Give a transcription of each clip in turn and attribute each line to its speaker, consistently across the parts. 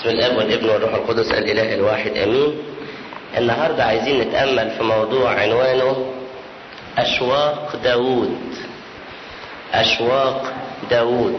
Speaker 1: بسم الاب والابن والروح القدس الاله الواحد امين النهارده عايزين نتامل في موضوع عنوانه اشواق داوود اشواق داوود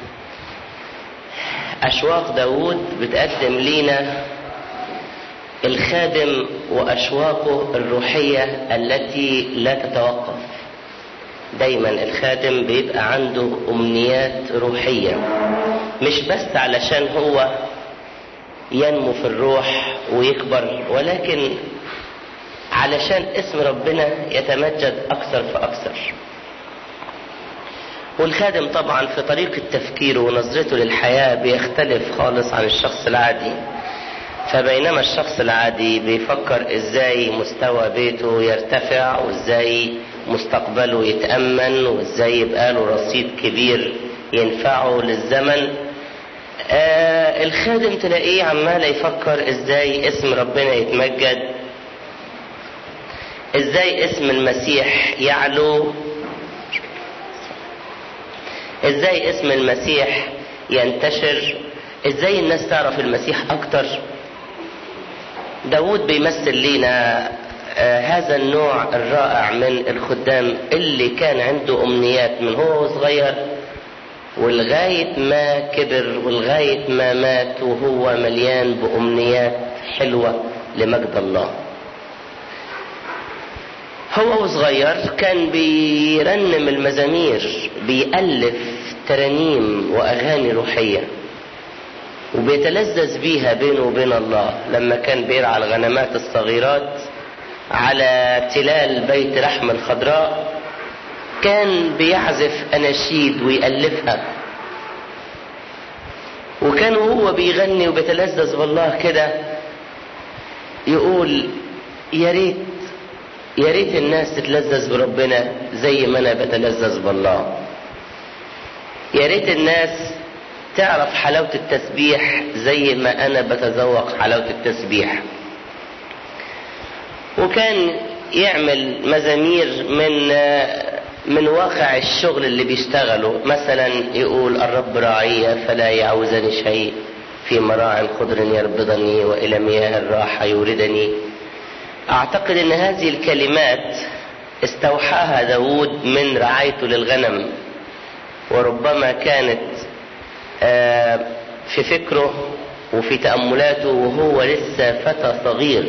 Speaker 1: اشواق داوود بتقدم لينا الخادم واشواقه الروحيه التي لا تتوقف دايما الخادم بيبقى عنده امنيات روحيه مش بس علشان هو ينمو في الروح ويكبر ولكن علشان اسم ربنا يتمجد اكثر فاكثر والخادم طبعا في طريقة تفكيره ونظرته للحياة بيختلف خالص عن الشخص العادي فبينما الشخص العادي بيفكر ازاي مستوى بيته يرتفع وازاي مستقبله يتأمن وازاي يبقى له رصيد كبير ينفعه للزمن آه الخادم تلاقيه عمال يفكر ازاي اسم ربنا يتمجد ازاي اسم المسيح يعلو ازاي اسم المسيح ينتشر ازاي الناس تعرف المسيح اكتر داود بيمثل لينا آه هذا النوع الرائع من الخدام اللي كان عنده امنيات من هو صغير ولغاية ما كبر ولغاية ما مات وهو مليان بأمنيات حلوة لمجد الله هو وصغير كان بيرنم المزامير بيألف ترانيم وأغاني روحية وبيتلذذ بيها بينه وبين الله لما كان بيرعى الغنمات الصغيرات على تلال بيت رحم الخضراء كان بيعزف اناشيد ويألفها وكان وهو بيغني وبيتلذذ بالله كده يقول يا ريت يا ريت الناس تتلذذ بربنا زي ما انا بتلذذ بالله يا ريت الناس تعرف حلاوة التسبيح زي ما انا بتذوق حلاوة التسبيح وكان يعمل مزامير من من واقع الشغل اللي بيشتغله مثلا يقول الرب راعي فلا يعوزني شيء في مراع خضر يربضني والى مياه الراحه يوردني اعتقد ان هذه الكلمات استوحاها داود من رعايته للغنم وربما كانت في فكره وفي تاملاته وهو لسه فتى صغير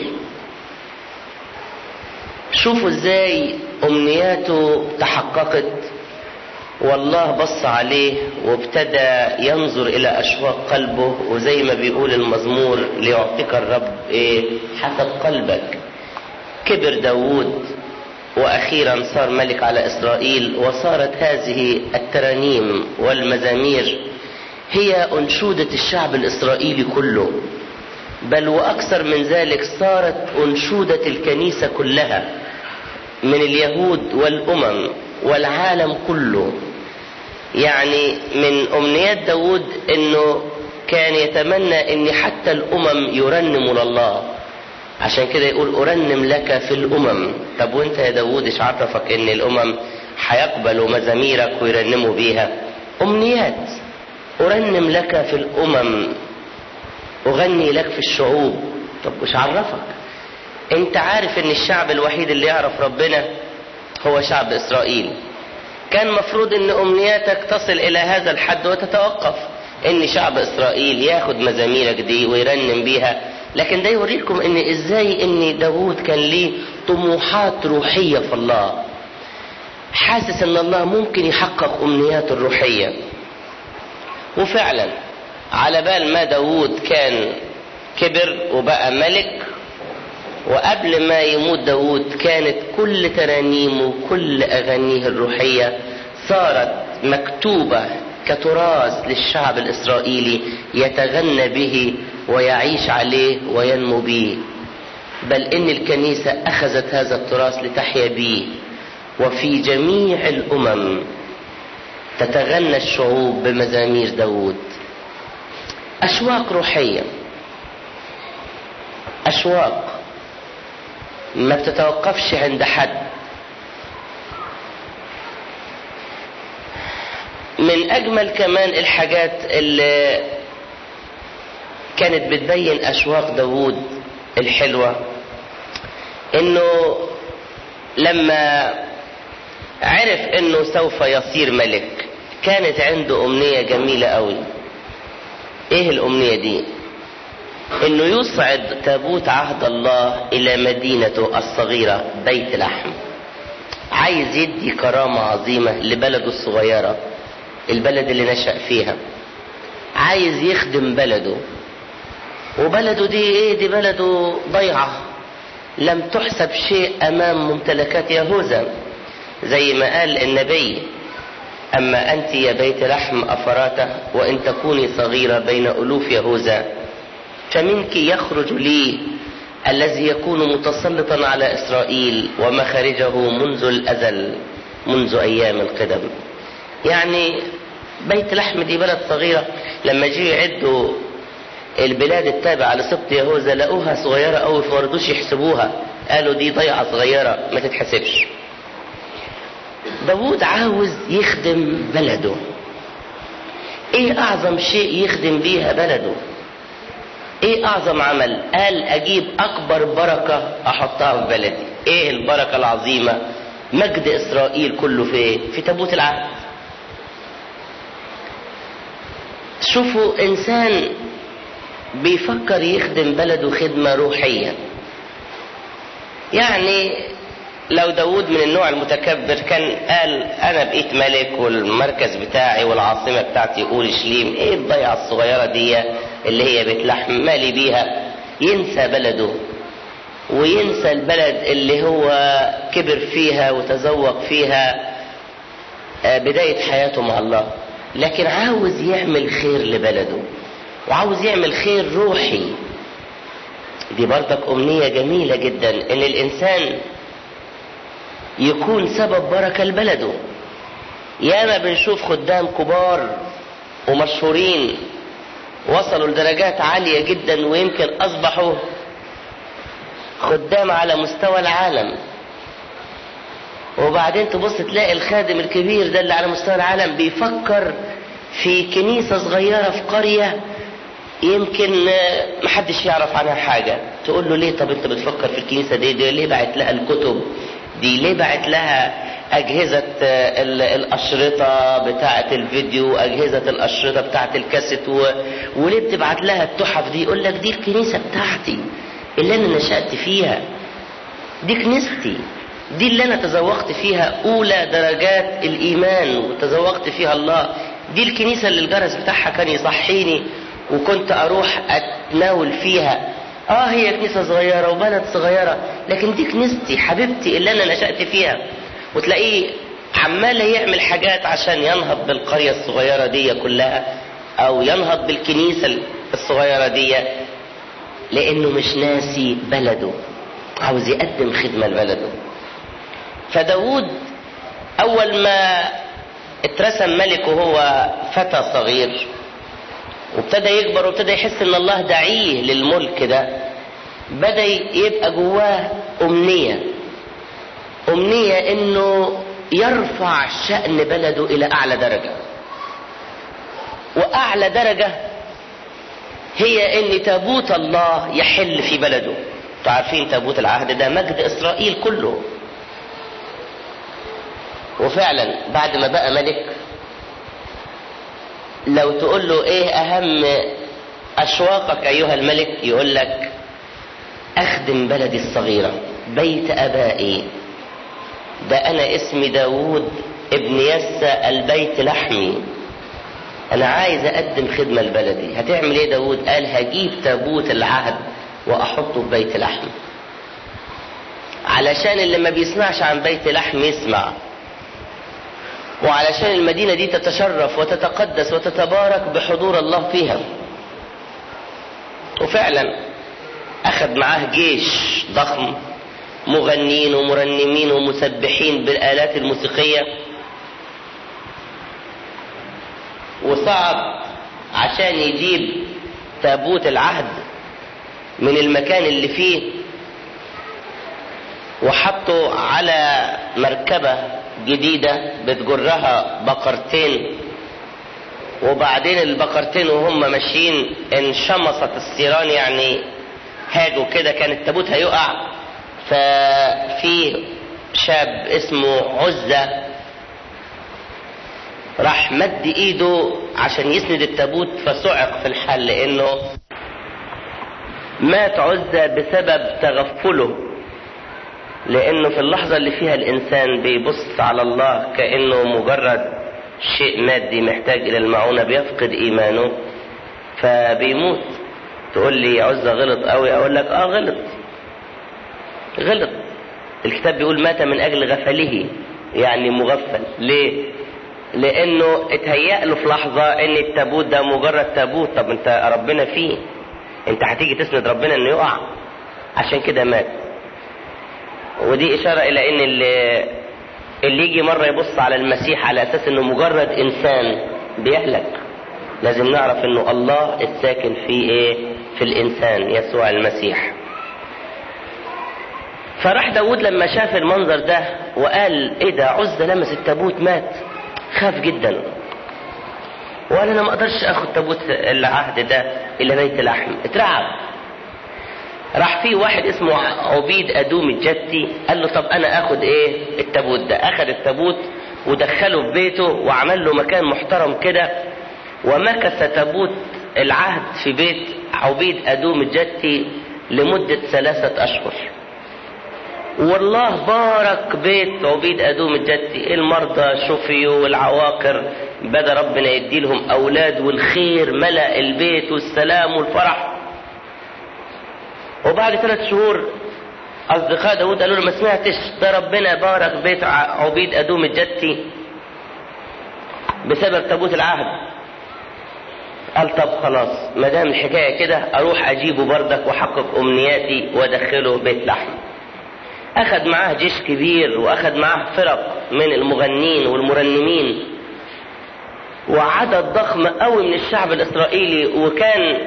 Speaker 1: شوفوا ازاي امنياته تحققت والله بص عليه وابتدى ينظر الى اشواق قلبه وزي ما بيقول المزمور ليعطيك الرب ايه حسب قلبك كبر داود واخيرا صار ملك على اسرائيل وصارت هذه الترانيم والمزامير هي انشوده الشعب الاسرائيلي كله بل واكثر من ذلك صارت انشوده الكنيسه كلها من اليهود والامم والعالم كله يعني من امنيات داود انه كان يتمنى ان حتى الامم يرنموا لله عشان كده يقول ارنم لك في الامم طب وانت يا داود ايش عرفك ان الامم هيقبلوا مزاميرك ويرنموا بيها امنيات ارنم لك في الامم اغني لك في الشعوب طب وش عرفك انت عارف ان الشعب الوحيد اللي يعرف ربنا هو شعب اسرائيل كان مفروض ان امنياتك تصل الى هذا الحد وتتوقف ان شعب اسرائيل ياخد مزاميرك دي ويرنم بيها لكن ده يوريكم ان ازاي ان داود كان ليه طموحات روحية في الله حاسس ان الله ممكن يحقق امنياته الروحية وفعلا على بال ما داود كان كبر وبقى ملك وقبل ما يموت داود كانت كل ترانيمه وكل أغانيه الروحية صارت مكتوبة كتراث للشعب الإسرائيلي يتغنى به ويعيش عليه وينمو به بل إن الكنيسة أخذت هذا التراث لتحيا به وفي جميع الأمم تتغنى الشعوب بمزامير داود أشواق روحية أشواق ما بتتوقفش عند حد من اجمل كمان الحاجات اللي كانت بتبين أشواق داوود الحلوة إنه لما عرف إنه سوف يصير ملك كانت عنده أمنية جميلة قوي إيه الأمنية دي؟ إنه يصعد تابوت عهد الله إلى مدينته الصغيرة بيت لحم عايز يدي كرامة عظيمة لبلده الصغيرة البلد اللي نشأ فيها عايز يخدم بلده وبلده دي ايه دي بلده ضيعة لم تحسب شيء امام ممتلكات يهوذا زي ما قال النبي اما انت يا بيت لحم افراته وان تكوني صغيرة بين الوف يهوذا فمنك يخرج لي الذي يكون متسلطا على اسرائيل ومخارجه منذ الازل منذ ايام القدم يعني بيت لحم دي بلد صغيره لما جي يعدوا البلاد التابعه لسبط يهوذا لقوها صغيره قوي فما رضوش يحسبوها قالوا دي ضيعه صغيره ما تتحسبش داوود عاوز يخدم بلده ايه اعظم شيء يخدم بيها بلده ايه اعظم عمل قال اجيب اكبر بركة احطها في بلدي ايه البركة العظيمة مجد اسرائيل كله في في تابوت العهد شوفوا انسان بيفكر يخدم بلده خدمة روحية يعني لو داود من النوع المتكبر كان قال انا بقيت ملك والمركز بتاعي والعاصمة بتاعتي اورشليم ايه الضيعة الصغيرة دي اللي هي بيت لحم مالي بيها ينسى بلده وينسى البلد اللي هو كبر فيها وتذوق فيها بداية حياته مع الله لكن عاوز يعمل خير لبلده وعاوز يعمل خير روحي دي برضك أمنية جميلة جدا إن الإنسان يكون سبب بركة لبلده ياما بنشوف خدام كبار ومشهورين وصلوا لدرجات عالية جدا ويمكن أصبحوا خدام على مستوى العالم وبعدين تبص تلاقي الخادم الكبير ده اللي على مستوى العالم بيفكر في كنيسة صغيرة في قرية يمكن محدش يعرف عنها حاجة تقول له ليه طب انت بتفكر في الكنيسة دي, دي ليه بعت لها الكتب دي ليه بعت لها أجهزة الأشرطة بتاعة الفيديو أجهزة الأشرطة بتاعة الكاسيت و... وليه بتبعت لها التحف دي يقول لك دي الكنيسة بتاعتي اللي أنا نشأت فيها دي كنيستي دي اللي أنا تذوقت فيها أولى درجات الإيمان وتذوقت فيها الله دي الكنيسة اللي الجرس بتاعها كان يصحيني وكنت أروح أتناول فيها اه هي كنيسه صغيره وبلد صغيره لكن دي كنيستي حبيبتي اللي انا نشات فيها وتلاقيه عمال يعمل حاجات عشان ينهض بالقريه الصغيره دي كلها او ينهض بالكنيسه الصغيره دي لانه مش ناسي بلده عاوز يقدم خدمه لبلده فداود اول ما اترسم ملك وهو فتى صغير وابتدى يكبر وابتدى يحس ان الله دعيه للملك ده بدا يبقى جواه امنيه امنيه انه يرفع شان بلده الى اعلى درجه واعلى درجه هي ان تابوت الله يحل في بلده انتوا عارفين تابوت العهد ده مجد اسرائيل كله وفعلا بعد ما بقى ملك لو تقول له ايه اهم اشواقك ايها الملك يقول لك اخدم بلدي الصغيرة بيت ابائي ده انا اسمي داوود ابن يسى البيت لحمي انا عايز اقدم خدمة لبلدي هتعمل ايه داوود قال هجيب تابوت العهد واحطه في بيت لحم علشان اللي ما بيسمعش عن بيت لحم يسمع وعلشان المدينة دي تتشرف وتتقدس وتتبارك بحضور الله فيها وفعلا أخذ معاه جيش ضخم مغنين ومرنمين ومسبحين بالآلات الموسيقية وصعد عشان يجيب تابوت العهد من المكان اللي فيه وحطه على مركبة جديدة بتجرها بقرتين وبعدين البقرتين وهم ماشيين انشمصت الثيران يعني هاجوا كده كان التابوت هيقع ففي شاب اسمه عزة راح مد ايده عشان يسند التابوت فصعق في الحل لانه مات عزة بسبب تغفله لانه في اللحظة اللي فيها الانسان بيبص على الله كأنه مجرد شيء مادي محتاج الى المعونة بيفقد ايمانه فبيموت تقول لي عزة غلط قوي اقول لك اه غلط غلط الكتاب بيقول مات من اجل غفله يعني مغفل ليه لانه اتهيأ له في لحظة ان التابوت ده مجرد تابوت طب انت ربنا فيه انت هتيجي تسند ربنا انه يقع عشان كده مات ودي اشارة الى ان اللي, اللي يجي مرة يبص على المسيح على اساس انه مجرد انسان بيهلك لازم نعرف انه الله الساكن في ايه في الانسان يسوع المسيح فراح داود لما شاف المنظر ده وقال ايه ده عزة لمس التابوت مات خاف جدا وقال انا ما اقدرش اخد تابوت العهد ده الى بيت لحم اترعب راح في واحد اسمه عبيد ادوم الجتي قال له طب انا اخد ايه التابوت ده اخد التابوت ودخله في بيته وعمل له مكان محترم كده ومكث تابوت العهد في بيت عبيد ادوم الجتي لمدة ثلاثة اشهر والله بارك بيت عبيد ادوم الجتي المرضى شفيوا والعواقر بدا ربنا يدي لهم اولاد والخير ملا البيت والسلام والفرح وبعد ثلاث شهور اصدقاء داود قالوا له ما سمعتش ده ربنا بارك بيت عبيد ادوم الجتي بسبب تابوت العهد قال طب خلاص ما دام الحكايه كده اروح اجيبه بردك واحقق امنياتي وادخله بيت لحم اخذ معاه جيش كبير واخذ معاه فرق من المغنين والمرنمين وعدد ضخم قوي من الشعب الاسرائيلي وكان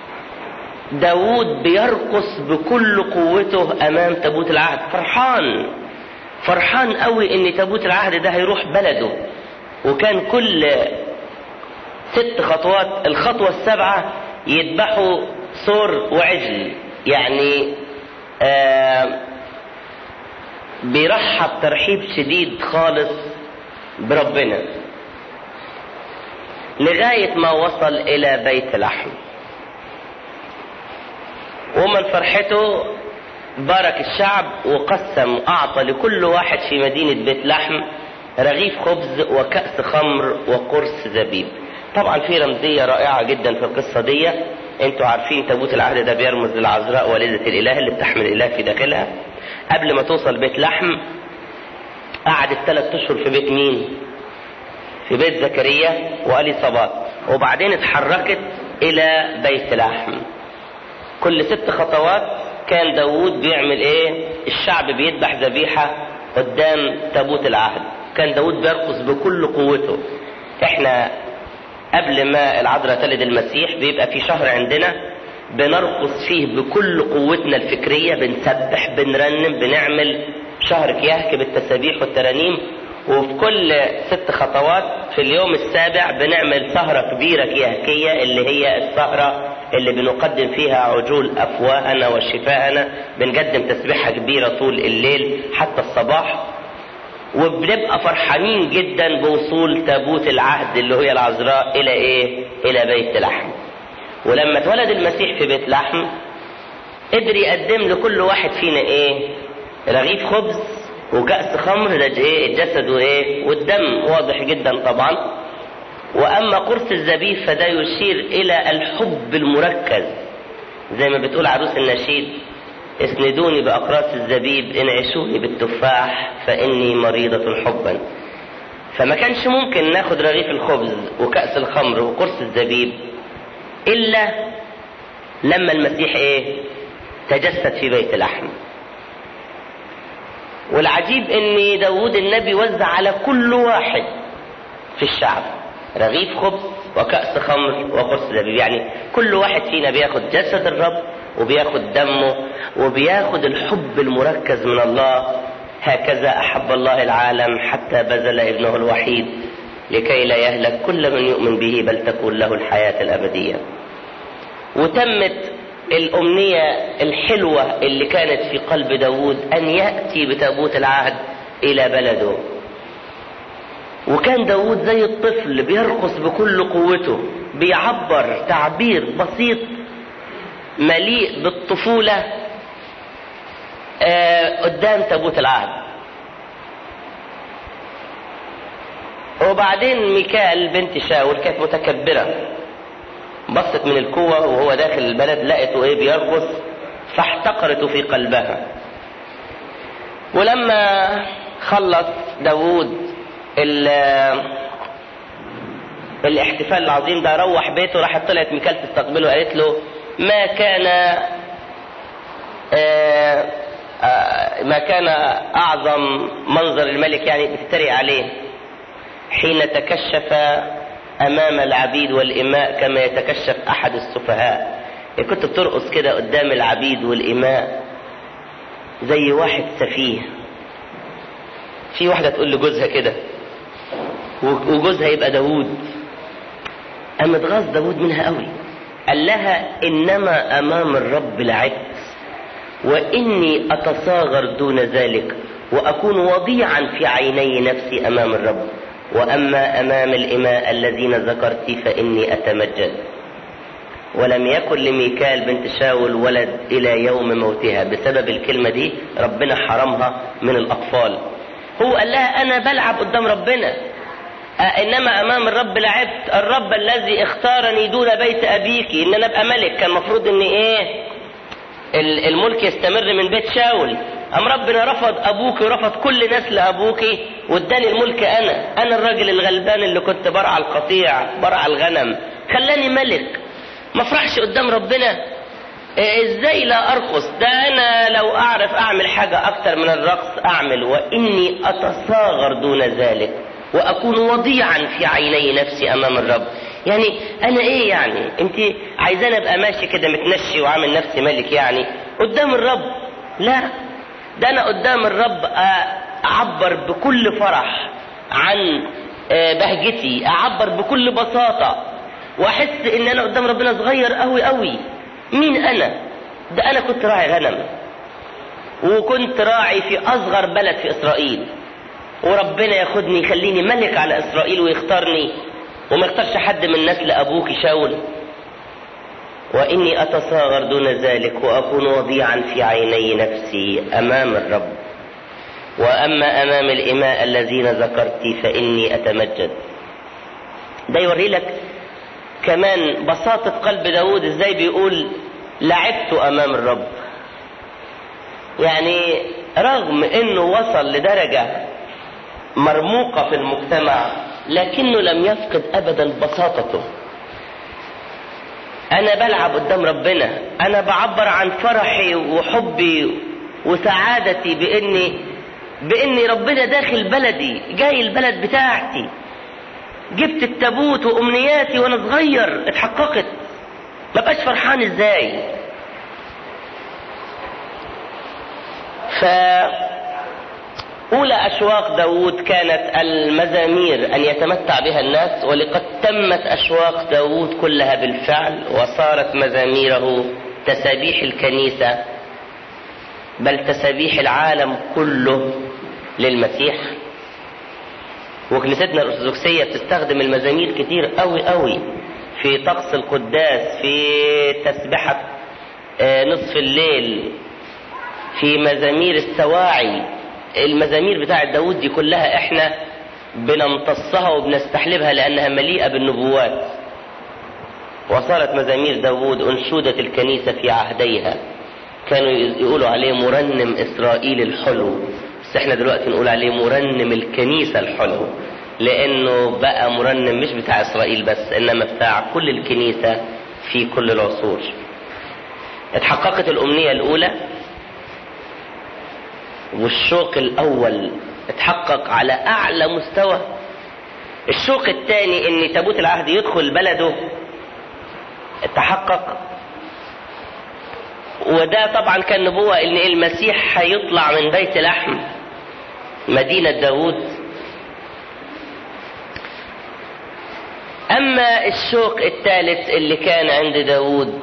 Speaker 1: داود بيرقص بكل قوته امام تابوت العهد فرحان فرحان قوي ان تابوت العهد ده هيروح بلده وكان كل ست خطوات الخطوة السبعة يذبحوا ثور وعجل يعني آه بيرحب ترحيب شديد خالص بربنا لغاية ما وصل إلى بيت لحم ومن فرحته بارك الشعب وقسم أعطى لكل واحد في مدينة بيت لحم رغيف خبز وكأس خمر وقرص زبيب طبعا في رمزية رائعة جدا في القصة دي انتوا عارفين تابوت العهد ده بيرمز للعذراء والدة الإله اللي بتحمل الإله في داخلها قبل ما توصل بيت لحم قعدت ثلاث اشهر في بيت مين في بيت زكريا واليصابات وبعدين اتحركت الى بيت لحم كل ست خطوات كان داود بيعمل ايه الشعب بيذبح ذبيحة قدام تابوت العهد كان داود بيرقص بكل قوته احنا قبل ما العذراء تلد المسيح بيبقى في شهر عندنا بنرقص فيه بكل قوتنا الفكرية بنسبح بنرنم بنعمل شهر كيهك بالتسابيح والترانيم وفي كل ست خطوات في اليوم السابع بنعمل سهرة كبيرة كيهكية اللي هي السهرة اللي بنقدم فيها عجول أفواهنا وشفاءنا بنقدم تسبيحة كبيرة طول الليل حتى الصباح وبنبقى فرحانين جدا بوصول تابوت العهد اللي هي العذراء إلى إيه؟ إلى بيت لحم. ولما اتولد المسيح في بيت لحم قدر يقدم لكل واحد فينا ايه رغيف خبز وكأس خمر ده ايه الجسد وايه والدم واضح جدا طبعا واما قرص الزبيب فده يشير الى الحب المركز زي ما بتقول عروس النشيد اسندوني باقراص الزبيب انعشوني بالتفاح فاني مريضة حبا فما كانش ممكن ناخد رغيف الخبز وكأس الخمر وقرص الزبيب إلا لما المسيح إيه تجسد في بيت لحم والعجيب ان داود النبي وزع على كل واحد في الشعب رغيف خبز وكأس خمر وقرص زبيب يعني كل واحد فينا بياخد جسد الرب وبياخد دمه وبياخد الحب المركز من الله هكذا أحب الله العالم حتى بذل ابنه الوحيد لكي لا يهلك كل من يؤمن به بل تكون له الحياة الأبدية وتمت الأمنية الحلوة اللي كانت في قلب داود أن يأتي بتابوت العهد إلى بلده وكان داود زي الطفل بيرقص بكل قوته بيعبر تعبير بسيط مليء بالطفولة آه قدام تابوت العهد وبعدين ميكال بنت شاول كانت متكبرة بصت من القوة وهو داخل البلد لقته ايه بيرقص فاحتقرته في قلبها ولما خلص داود الاحتفال العظيم ده روح بيته راحت طلعت ميكال تستقبله وقالت له ما كان آآ آآ ما كان اعظم منظر الملك يعني بتتريق عليه حين تكشف امام العبيد والاماء كما يتكشف احد السفهاء يعني كنت بترقص كده قدام العبيد والاماء زي واحد سفيه في واحدة تقول لجوزها كده وجوزها يبقى داوود قام اتغاظ داوود منها قوي قال لها انما امام الرب لعبت واني اتصاغر دون ذلك واكون وضيعا في عيني نفسي امام الرب واما امام الاماء الذين ذكرت فاني اتمجد ولم يكن لميكال بنت شاول ولد الى يوم موتها بسبب الكلمه دي ربنا حرمها من الاطفال هو قال لها انا بلعب قدام ربنا انما امام الرب لعبت الرب الذي اختارني دون بيت ابيك ان انا ابقى ملك كان المفروض ان ايه الملك يستمر من بيت شاول ام ربنا رفض ابوك ورفض كل نسل ابوك واداني الملك انا انا الراجل الغلبان اللي كنت برعى القطيع برعى الغنم خلاني ملك ما افرحش قدام ربنا ازاي لا ارقص ده انا لو اعرف اعمل حاجة اكتر من الرقص اعمل واني اتصاغر دون ذلك واكون وضيعا في عيني نفسي امام الرب يعني انا ايه يعني انت عايزاني ابقى ماشي كده متنشي وعامل نفسي ملك يعني قدام الرب لا ده انا قدام الرب اعبر بكل فرح عن بهجتي اعبر بكل بساطة واحس ان انا قدام ربنا صغير قوي قوي مين انا ده انا كنت راعي غنم وكنت راعي في اصغر بلد في اسرائيل وربنا ياخدني يخليني ملك على اسرائيل ويختارني وما يختارش حد من نسل ابوك شاول واني اتصاغر دون ذلك واكون وضيعا في عيني نفسي امام الرب واما امام الاماء الذين ذكرت فاني اتمجد ده يوري لك كمان بساطة قلب داود ازاي بيقول لعبت امام الرب يعني رغم انه وصل لدرجة مرموقة في المجتمع لكنه لم يفقد ابدا بساطته انا بلعب قدام ربنا انا بعبر عن فرحي وحبي وسعادتي باني باني ربنا داخل بلدي جاي البلد بتاعتي جبت التابوت وامنياتي وانا صغير اتحققت ما بقاش فرحان ازاي ف أولى أشواق داود كانت المزامير أن يتمتع بها الناس ولقد تمت أشواق داود كلها بالفعل وصارت مزاميره تسابيح الكنيسة بل تسابيح العالم كله للمسيح وكنيستنا الأرثوذكسية بتستخدم المزامير كتير قوي قوي في طقس القداس في تسبحة نصف الليل في مزامير السواعي المزامير بتاعة داود دي كلها احنا بنمتصها وبنستحلبها لأنها مليئة بالنبوات وصارت مزامير داود أنشودة الكنيسة في عهديها كانوا يقولوا عليه مرنم إسرائيل الحلو بس احنا دلوقتي نقول عليه مرنم الكنيسة الحلو لأنه بقى مرنم مش بتاع إسرائيل بس إنما بتاع كل الكنيسة في كل العصور اتحققت الأمنية الأولى والشوق الأول اتحقق على أعلى مستوى الشوق الثاني إن تابوت العهد يدخل بلده اتحقق وده طبعا كان نبوة إن المسيح هيطلع من بيت لحم مدينة داود اما الشوق الثالث اللي كان عند داود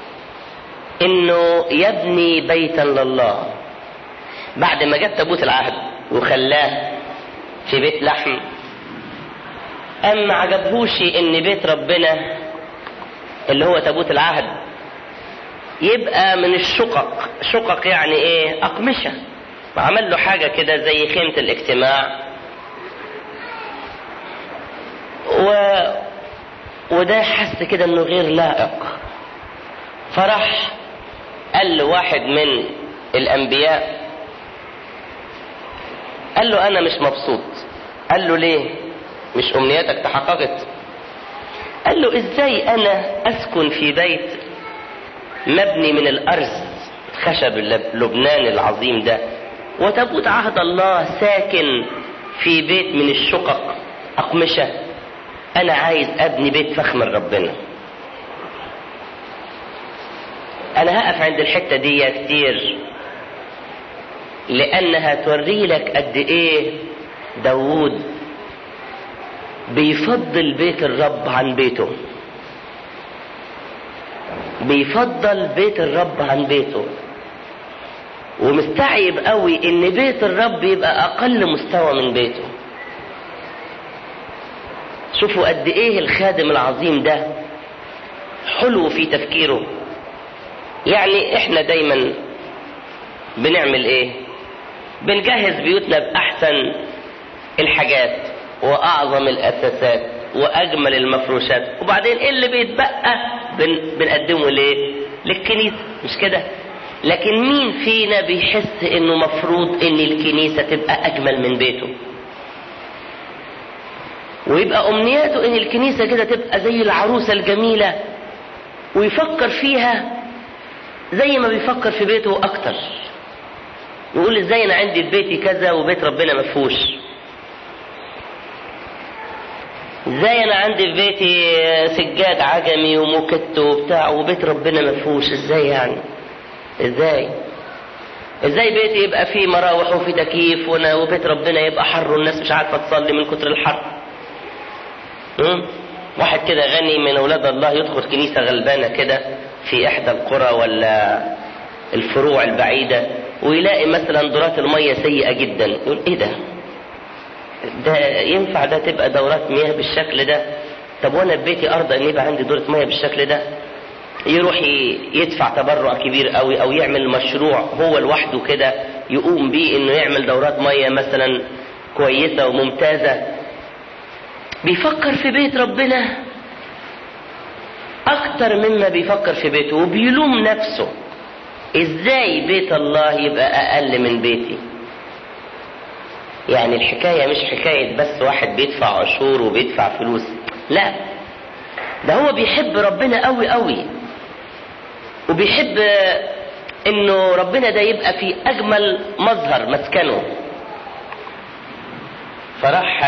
Speaker 1: انه يبني بيتا لله بعد ما جاب تابوت العهد وخلاه في بيت لحم أم ما عجبهوش إن بيت ربنا اللي هو تابوت العهد يبقى من الشقق شقق يعني إيه أقمشة عمل له حاجة كده زي خيمة الاجتماع و... وده حس كده إنه غير لائق فراح قال له واحد من الأنبياء قال له أنا مش مبسوط قال له ليه مش أمنياتك تحققت قال له إزاي أنا أسكن في بيت مبني من الأرز خشب لبنان العظيم ده وتبوت عهد الله ساكن في بيت من الشقق أقمشة أنا عايز أبني بيت فخم ربنا أنا هقف عند الحتة دي كتير لأنها توري لك قد إيه داوود بيفضل بيت الرب عن بيته بيفضل بيت الرب عن بيته ومستعيب قوي ان بيت الرب يبقى اقل مستوى من بيته شوفوا قد ايه الخادم العظيم ده حلو في تفكيره يعني احنا دايما بنعمل ايه بنجهز بيوتنا باحسن الحاجات واعظم الاساسات واجمل المفروشات وبعدين ايه اللي بيتبقى بن بنقدمه ليه للكنيسه مش كده لكن مين فينا بيحس انه مفروض ان الكنيسه تبقى اجمل من بيته ويبقى امنياته ان الكنيسه كده تبقى زي العروسه الجميله ويفكر فيها زي ما بيفكر في بيته اكتر يقول ازاي انا عندي في بيتي كذا وبيت ربنا مفهوش ازاي انا عندي في بيتي سجاد عجمي وموكت وبتاع وبيت ربنا مفهوش ازاي يعني ازاي ازاي بيتي يبقى فيه مراوح وفيه تكييف وانا وبيت ربنا يبقى حر والناس مش عارفه تصلي من كتر الحر م? واحد كده غني من اولاد الله يدخل كنيسه غلبانه كده في احدى القرى ولا الفروع البعيده ويلاقي مثلا دورات الميه سيئه جدا يقول ايه ده ده ينفع ده تبقى دورات مياه بالشكل ده طب وانا في بيتي ارضى ان يبقى عندي دورة مياه بالشكل ده يروح يدفع تبرع كبير قوي او يعمل مشروع هو لوحده كده يقوم بيه انه يعمل دورات مياه مثلا كويسة وممتازة بيفكر في بيت ربنا اكتر مما بيفكر في بيته وبيلوم نفسه ازاي بيت الله يبقى اقل من بيتي يعني الحكاية مش حكاية بس واحد بيدفع عشور وبيدفع فلوس لا ده هو بيحب ربنا قوي قوي وبيحب انه ربنا ده يبقى في اجمل مظهر مسكنه فراح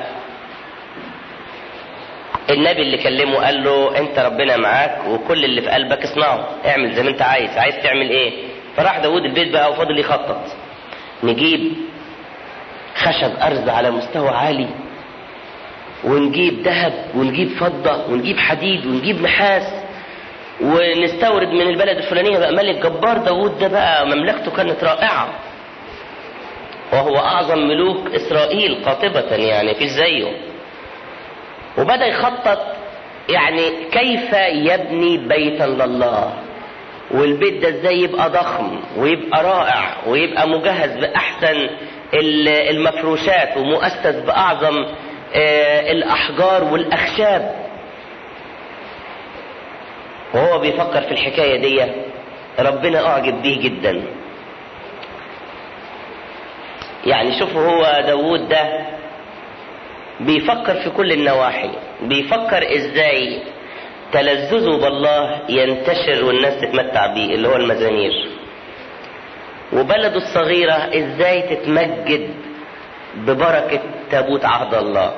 Speaker 1: النبي اللي كلمه قال له انت ربنا معاك وكل اللي في قلبك اصنعه اعمل زي ما انت عايز عايز تعمل ايه فراح داود البيت بقى وفضل يخطط نجيب خشب أرز على مستوى عالي ونجيب ذهب ونجيب فضة ونجيب حديد ونجيب نحاس ونستورد من البلد الفلانية بقى ملك جبار داود ده بقى مملكته كانت رائعة وهو أعظم ملوك إسرائيل قاطبة يعني في زيه وبدأ يخطط يعني كيف يبني بيتا لله والبيت ده ازاي يبقى ضخم ويبقى رائع ويبقى مجهز بأحسن المفروشات ومؤسس بأعظم الأحجار والأخشاب وهو بيفكر في الحكاية دي ربنا أعجب به جدا يعني شوفوا هو داود ده بيفكر في كل النواحي بيفكر ازاي تلذذه بالله ينتشر والناس تتمتع بيه اللي هو المزامير وبلده الصغيرة ازاي تتمجد ببركة تابوت عهد الله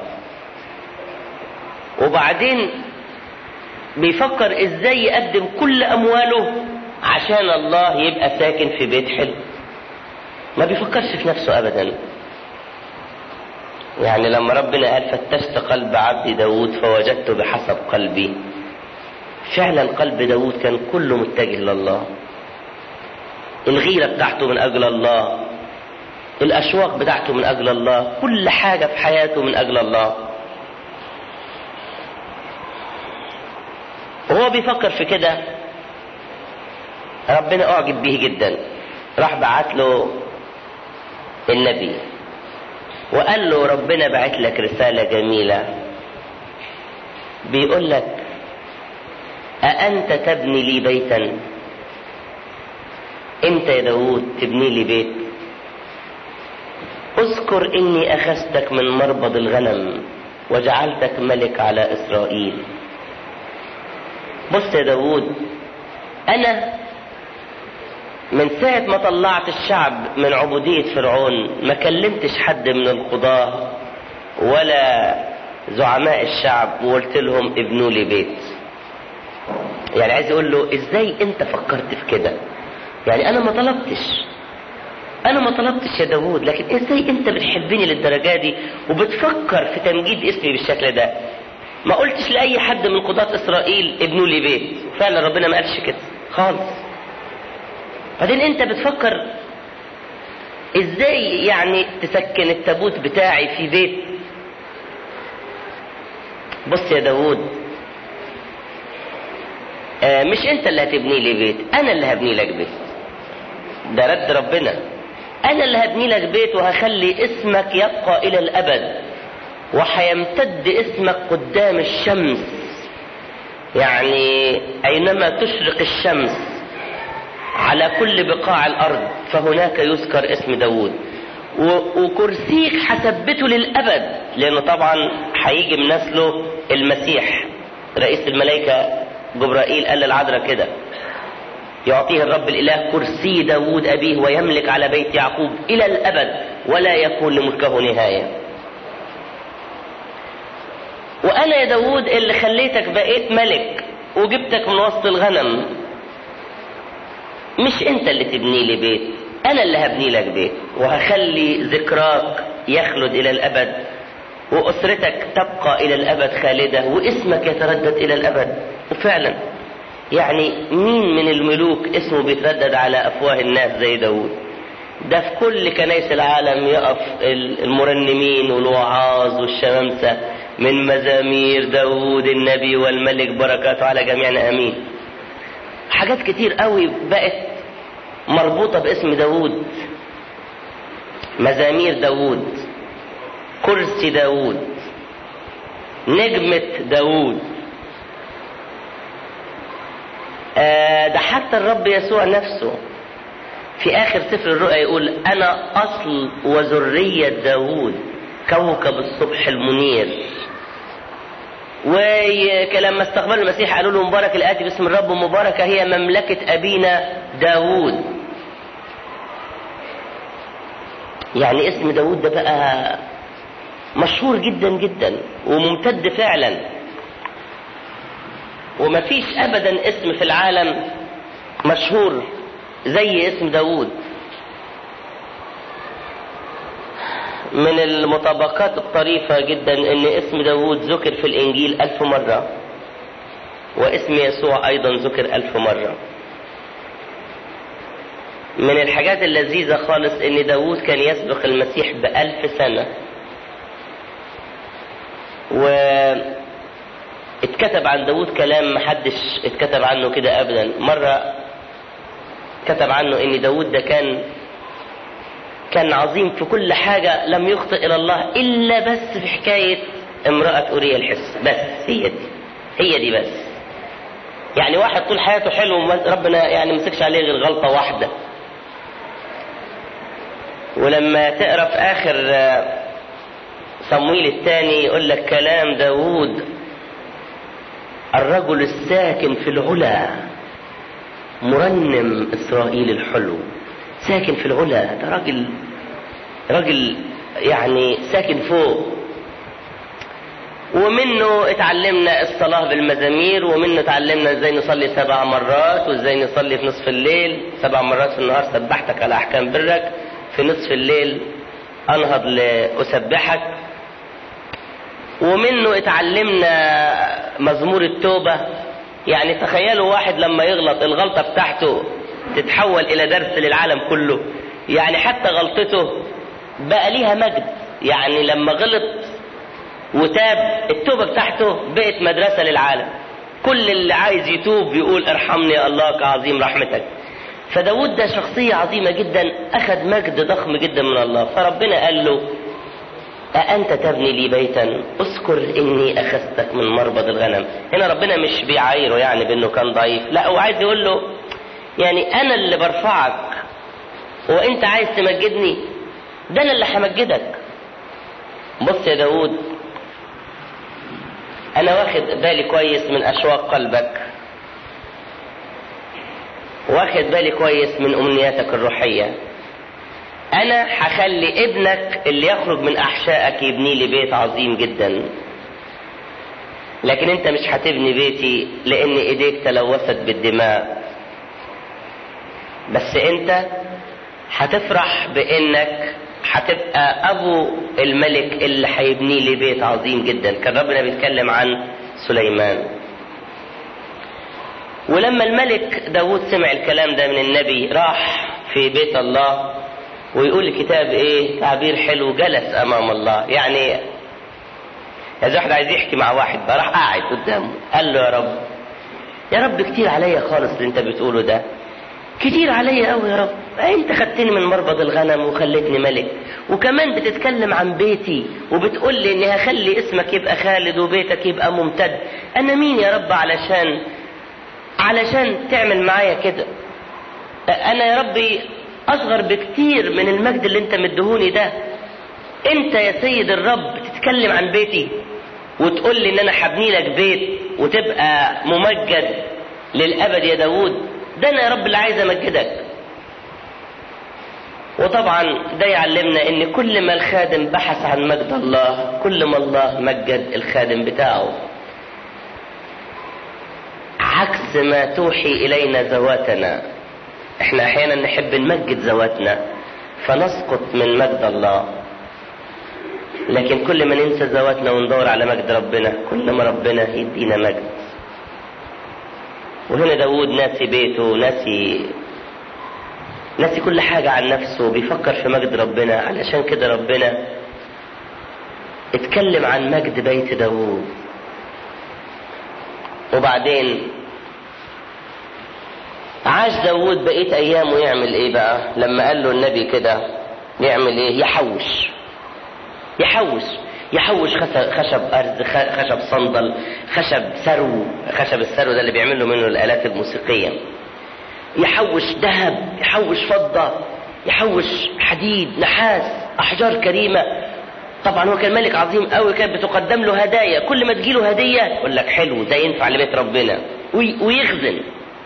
Speaker 1: وبعدين بيفكر ازاي يقدم كل امواله عشان الله يبقى ساكن في بيت حلو ما بيفكرش في نفسه ابدا يعني لما ربنا قال فتشت قلب عبد داود فوجدته بحسب قلبي فعلا قلب داود كان كله متجه لله الغيرة بتاعته من أجل الله الأشواق بتاعته من أجل الله كل حاجة في حياته من أجل الله وهو بيفكر في كده ربنا أعجب به جدا راح بعت له النبي وقال له ربنا بعت لك رسالة جميلة بيقول لك أأنت تبني لي بيتا أنت يا داود تبني لي بيت اذكر إني أخذتك من مربض الغنم وجعلتك ملك على إسرائيل بص يا داود أنا من ساعة ما طلعت الشعب من عبودية فرعون ما كلمتش حد من القضاة ولا زعماء الشعب وقلت لهم ابنوا لي بيت يعني عايز اقول له ازاي انت فكرت في كده يعني انا ما طلبتش انا ما طلبتش يا داوود لكن ازاي انت بتحبني للدرجة دي وبتفكر في تمجيد اسمي بالشكل ده ما قلتش لاي حد من قضاة اسرائيل ابنوا لي بيت فعلا ربنا ما قالش كده خالص بعدين انت بتفكر ازاي يعني تسكن التابوت بتاعي في بيت بص يا داوود آه مش انت اللي هتبني لي بيت انا اللي هبني لك بيت ده رد ربنا انا اللي هبني لك بيت وهخلي اسمك يبقى الى الابد وهيمتد اسمك قدام الشمس يعني اينما تشرق الشمس على كل بقاع الارض فهناك يذكر اسم داود وكرسيك هثبته للابد لانه طبعا هيجي من نسله المسيح رئيس الملائكه جبرائيل قال للعذراء كده يعطيه الرب الاله كرسي داود ابيه ويملك على بيت يعقوب الى الابد ولا يكون لملكه نهايه وانا يا داود اللي خليتك بقيت ملك وجبتك من وسط الغنم مش انت اللي تبني لي بيت انا اللي هبني لك بيت وهخلي ذكراك يخلد الى الابد واسرتك تبقى الى الابد خالده واسمك يتردد الى الابد وفعلا يعني مين من الملوك اسمه بيتردد على افواه الناس زي داود ده في كل كنايس العالم يقف المرنمين والوعاظ والشمامسة من مزامير داود النبي والملك بركاته على جميعنا امين حاجات كتير قوي بقت مربوطة باسم داود مزامير داود كرسي داود نجمة داود آه ده حتى الرب يسوع نفسه في آخر سفر الرؤيا يقول أنا أصل وذرية داود كوكب الصبح المنير ولما استقبلوا المسيح قالوا له مبارك الآتي باسم الرب ومباركة هي مملكة أبينا داود يعني اسم داود ده بقى مشهور جدا جدا وممتد فعلا ومفيش ابدا اسم في العالم مشهور زي اسم داود من المطابقات الطريفة جدا ان اسم داود ذكر في الانجيل الف مرة واسم يسوع ايضا ذكر الف مرة من الحاجات اللذيذة خالص ان داود كان يسبق المسيح بألف سنة و اتكتب عن داود كلام محدش اتكتب عنه كده ابدا مرة كتب عنه ان داود ده كان كان عظيم في كل حاجة لم يخطئ الى الله الا بس في حكاية امرأة اوريا الحس بس هي دي هي دي بس يعني واحد طول حياته حلو ربنا يعني مسكش عليه غير غلطة واحدة ولما تقرا في اخر صمويل الثاني يقول لك كلام داود الرجل الساكن في العلا مرنم اسرائيل الحلو ساكن في العلا ده راجل راجل يعني ساكن فوق ومنه اتعلمنا الصلاة بالمزامير ومنه اتعلمنا ازاي نصلي سبع مرات وازاي نصلي في نصف الليل سبع مرات في النهار سبحتك على احكام برك في نصف الليل انهض لاسبحك ومنه اتعلمنا مزمور التوبة يعني تخيلوا واحد لما يغلط الغلطة بتاعته تتحول إلى درس للعالم كله يعني حتى غلطته بقى ليها مجد يعني لما غلط وتاب التوبة بتاعته بقت مدرسة للعالم كل اللي عايز يتوب يقول ارحمني يا الله كعظيم رحمتك فداود ده شخصية عظيمة جدا أخذ مجد ضخم جدا من الله فربنا قال له أأنت تبني لي بيتا اذكر إني أخذتك من مربض الغنم هنا ربنا مش بيعايره يعني بأنه كان ضعيف لا هو عايز يقول له يعني أنا اللي برفعك وأنت عايز تمجدني ده أنا اللي همجدك بص يا داود أنا واخد بالي كويس من أشواق قلبك واخد بالي كويس من أمنياتك الروحية أنا هخلي ابنك اللي يخرج من أحشائك يبني لي بيت عظيم جدا لكن أنت مش هتبني بيتي لأن إيديك تلوثت بالدماء بس أنت هتفرح بأنك هتبقى أبو الملك اللي هيبني لي بيت عظيم جدا كان ربنا بيتكلم عن سليمان ولما الملك داود سمع الكلام ده من النبي راح في بيت الله ويقول الكتاب ايه تعبير حلو جلس امام الله يعني اذا واحد عايز يحكي مع واحد راح قاعد قدامه قال له يا رب يا رب كتير عليا خالص اللي انت بتقوله ده كتير عليا قوي يا رب انت خدتني من مربض الغنم وخليتني ملك وكمان بتتكلم عن بيتي وبتقول لي اني هخلي اسمك يبقى خالد وبيتك يبقى ممتد انا مين يا رب علشان علشان تعمل معايا كده انا يا ربي اصغر بكتير من المجد اللي انت مدهوني ده انت يا سيد الرب تتكلم عن بيتي وتقول لي ان انا هبني لك بيت وتبقى ممجد للابد يا داوود ده انا يا رب اللي عايز امجدك وطبعا ده يعلمنا ان كل ما الخادم بحث عن مجد الله كل ما الله مجد الخادم بتاعه عكس ما توحي الينا ذواتنا احنا احيانا نحب نمجد ذواتنا فنسقط من مجد الله لكن كل ما ننسى ذواتنا وندور على مجد ربنا كل ما ربنا يدينا مجد وهنا داود ناسي بيته ناسي ناسي كل حاجة عن نفسه بيفكر في مجد ربنا علشان كده ربنا اتكلم عن مجد بيت داود وبعدين عاش داود بقيت ايامه يعمل ايه بقى لما قال له النبي كده يعمل ايه يحوش يحوش يحوش خشب ارز خشب صندل خشب سرو خشب السرو ده اللي بيعملوا منه الالات الموسيقيه يحوش ذهب يحوش فضه يحوش حديد نحاس احجار كريمه طبعا هو كان ملك عظيم قوي كانت بتقدم له هدايا كل ما تجيله هديه يقول لك حلو ده ينفع لبيت ربنا ويخزن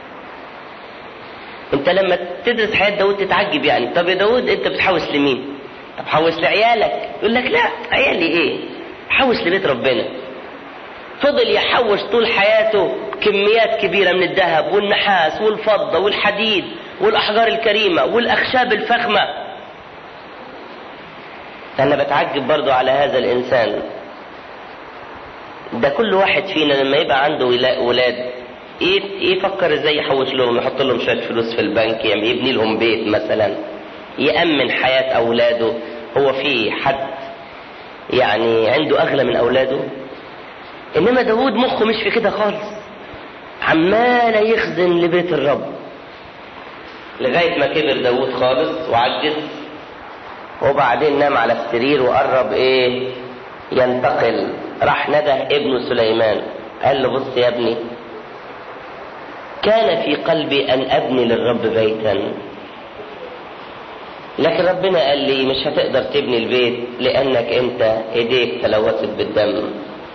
Speaker 1: انت لما تدرس حياه داود تتعجب يعني طب يا داود انت بتحوش لمين طب حوش لعيالك يقول لك لا عيالي ايه حوش لبيت ربنا فضل يحوش طول حياته كميات كبيره من الذهب والنحاس والفضه والحديد والاحجار الكريمه والاخشاب الفخمه انا بتعجب برضو على هذا الانسان ده كل واحد فينا لما يبقى عنده ولاد يفكر ازاي يحوش لهم يحط لهم شويه فلوس في البنك يعني يبني لهم بيت مثلا يأمن حياة أولاده هو في حد يعني عنده أغلى من أولاده إنما داود مخه مش في كده خالص عمال يخزن لبيت الرب لغاية ما كبر داود خالص وعجز وبعدين نام على السرير وقرب ايه ينتقل راح نده ابنه سليمان قال له بص يا ابني كان في قلبي ان ابني للرب بيتا لكن ربنا قال لي مش هتقدر تبني البيت لانك انت ايديك تلوثت بالدم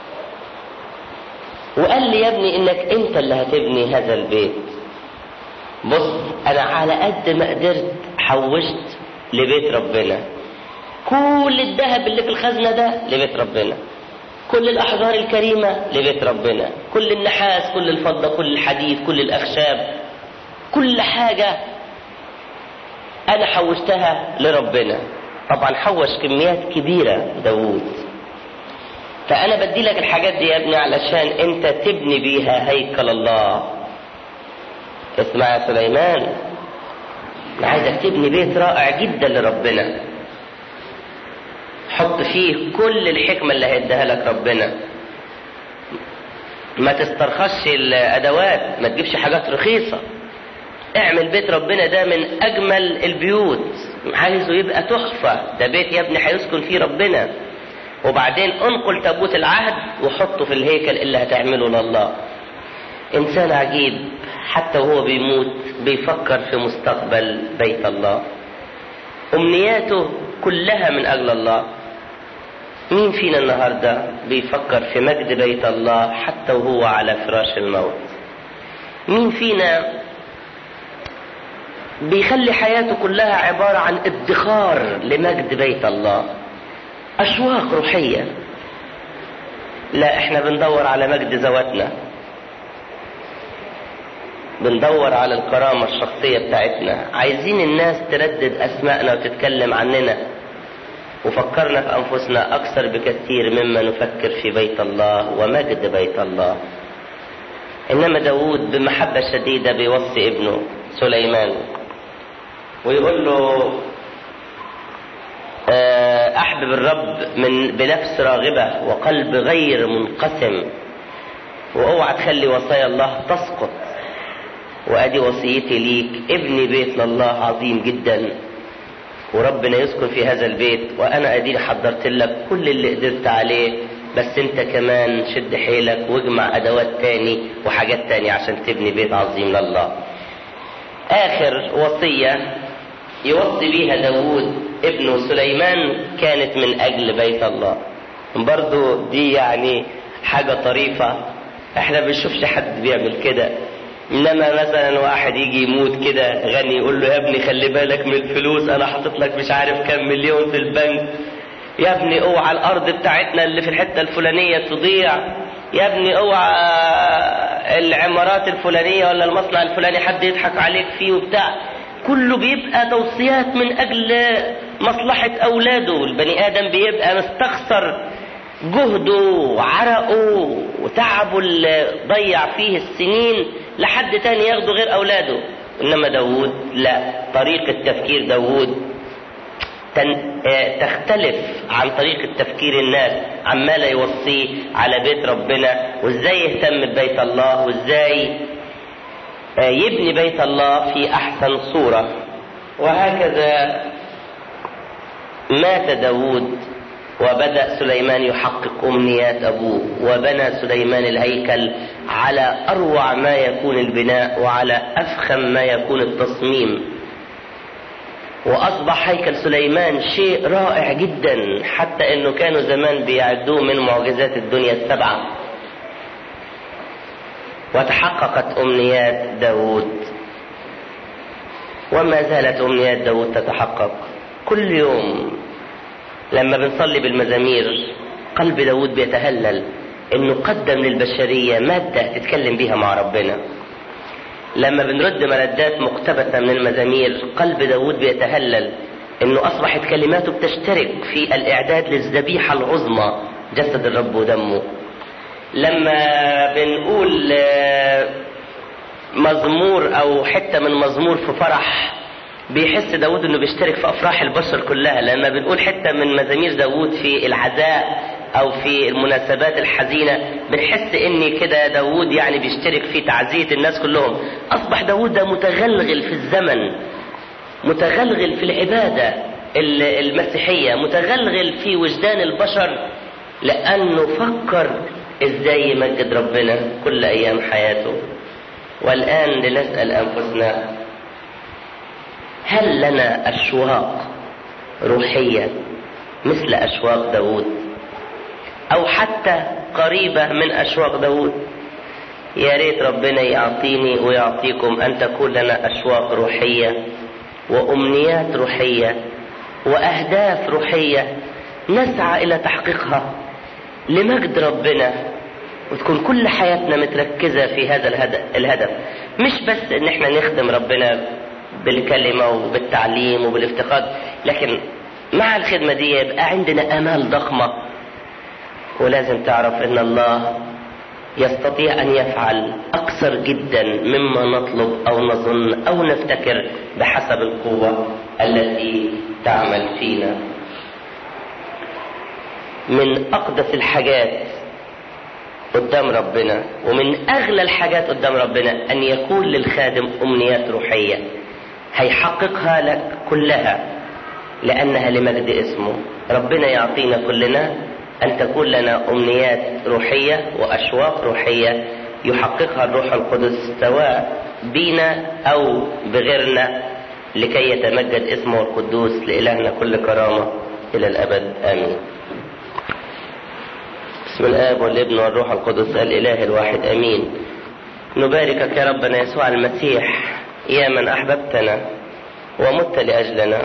Speaker 1: وقال لي يا ابني انك انت اللي هتبني هذا البيت بص انا على قد ما قدرت حوشت لبيت ربنا كل الذهب اللي في الخزنة ده لبيت ربنا كل الأحجار الكريمة لبيت ربنا كل النحاس كل الفضة كل الحديد كل الأخشاب كل حاجة أنا حوشتها لربنا طبعا حوش كميات كبيرة داوود فأنا بدي لك الحاجات دي يا ابني علشان أنت تبني بيها هيكل الله اسمع يا سليمان أنا عايزك تبني بيت رائع جدا لربنا حط فيه كل الحكمة اللي هيديها لك ربنا ما تسترخصش الأدوات ما تجيبش حاجات رخيصة اعمل بيت ربنا ده من أجمل البيوت عايزه يبقى تحفة ده بيت يا ابني هيسكن فيه ربنا وبعدين انقل تابوت العهد وحطه في الهيكل اللي هتعمله لله انسان عجيب حتى وهو بيموت بيفكر في مستقبل بيت الله امنياته كلها من اجل الله مين فينا النهارده بيفكر في مجد بيت الله حتى وهو على فراش الموت مين فينا بيخلي حياته كلها عباره عن ادخار لمجد بيت الله أشواق روحية لا احنا بندور على مجد ذواتنا بندور على الكرامة الشخصية بتاعتنا عايزين الناس تردد أسماءنا وتتكلم عننا وفكرنا في أنفسنا أكثر بكثير مما نفكر في بيت الله ومجد بيت الله إنما داود بمحبة شديدة بيوصي ابنه سليمان ويقول له احبب الرب من بنفس راغبه وقلب غير منقسم واوعى تخلي وصايا الله تسقط وادي وصيتي ليك ابني بيت لله عظيم جدا وربنا يسكن في هذا البيت وانا اديني حضرت لك كل اللي قدرت عليه بس انت كمان شد حيلك واجمع ادوات تاني وحاجات تاني عشان تبني بيت عظيم لله اخر وصيه يوصي بيها داود ابنه سليمان كانت من اجل بيت الله برضو دي يعني حاجة طريفة احنا بنشوفش حد بيعمل كده انما مثلا واحد يجي يموت كده غني يقول له يا ابني خلي بالك من الفلوس انا حاطط لك مش عارف كام مليون في البنك يا ابني اوعى الارض بتاعتنا اللي في الحتة الفلانية تضيع يا ابني اوعى العمارات الفلانية ولا المصنع الفلاني حد يضحك عليك فيه وبتاع كله بيبقى توصيات من اجل مصلحة اولاده البني ادم بيبقى مستخسر جهده وعرقه وتعبه اللي ضيع فيه السنين لحد تاني ياخده غير اولاده انما داود لا طريقة تفكير داود تن... تختلف عن طريقة تفكير الناس عمال يوصيه على بيت ربنا وازاي يهتم ببيت الله وازاي يبني بيت الله في احسن صورة وهكذا مات داود وبدأ سليمان يحقق أمنيات أبوه وبنى سليمان الهيكل على أروع ما يكون البناء وعلى أفخم ما يكون التصميم وأصبح هيكل سليمان شيء رائع جدا حتى أنه كانوا زمان بيعدوه من معجزات الدنيا السبعة وتحققت أمنيات داود وما زالت أمنيات داود تتحقق كل يوم لما بنصلي بالمزامير قلب داود بيتهلل انه قدم للبشرية مادة تتكلم بيها مع ربنا لما بنرد مردات مقتبسة من المزامير قلب داود بيتهلل انه اصبحت كلماته بتشترك في الاعداد للذبيحة العظمى جسد الرب ودمه لما بنقول مزمور او حتة من مزمور في فرح بيحس داود انه بيشترك في افراح البشر كلها لما بنقول حتة من مزامير داود في العزاء او في المناسبات الحزينة بنحس ان كده داود يعني بيشترك في تعزية الناس كلهم اصبح داود ده متغلغل في الزمن متغلغل في العبادة المسيحية متغلغل في وجدان البشر لانه فكر ازاي يمجد ربنا كل ايام حياته والان لنسأل انفسنا هل لنا أشواق روحية مثل أشواق داود أو حتى قريبة من أشواق داود يا ريت ربنا يعطيني ويعطيكم أن تكون لنا أشواق روحية وأمنيات روحية وأهداف روحية نسعى إلى تحقيقها لمجد ربنا وتكون كل حياتنا متركزة في هذا الهدف مش بس ان احنا نخدم ربنا بالكلمة وبالتعليم وبالافتقاد لكن مع الخدمة دي يبقى عندنا آمال ضخمة ولازم تعرف ان الله يستطيع ان يفعل اكثر جدا مما نطلب او نظن او نفتكر بحسب القوة التي تعمل فينا من اقدس الحاجات قدام ربنا ومن اغلى الحاجات قدام ربنا ان يكون للخادم امنيات روحيه هيحققها لك كلها لانها لمجد اسمه ربنا يعطينا كلنا ان تكون لنا امنيات روحيه واشواق روحيه يحققها الروح القدس سواء بينا او بغيرنا لكي يتمجد اسمه القدوس لالهنا كل كرامه الى الابد امين بسم الآب والابن والروح القدس الإله الواحد أمين نباركك يا ربنا يسوع المسيح يا من أحببتنا ومت لأجلنا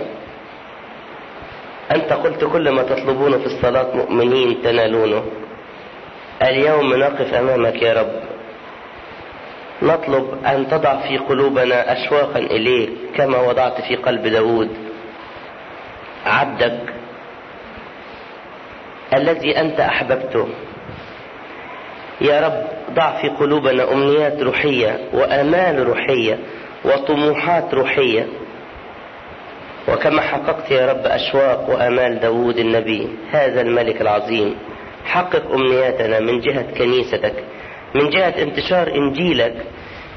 Speaker 1: أنت قلت كل ما تطلبونه في الصلاة مؤمنين تنالونه اليوم نقف أمامك يا رب نطلب أن تضع في قلوبنا أشواقا إليك كما وضعت في قلب داود عبدك الذي أنت أحببته يا رب ضع في قلوبنا أمنيات روحية وآمال روحية وطموحات روحية وكما حققت يا رب أشواق وآمال داود النبي هذا الملك العظيم حقق أمنياتنا من جهة كنيستك من جهة انتشار إنجيلك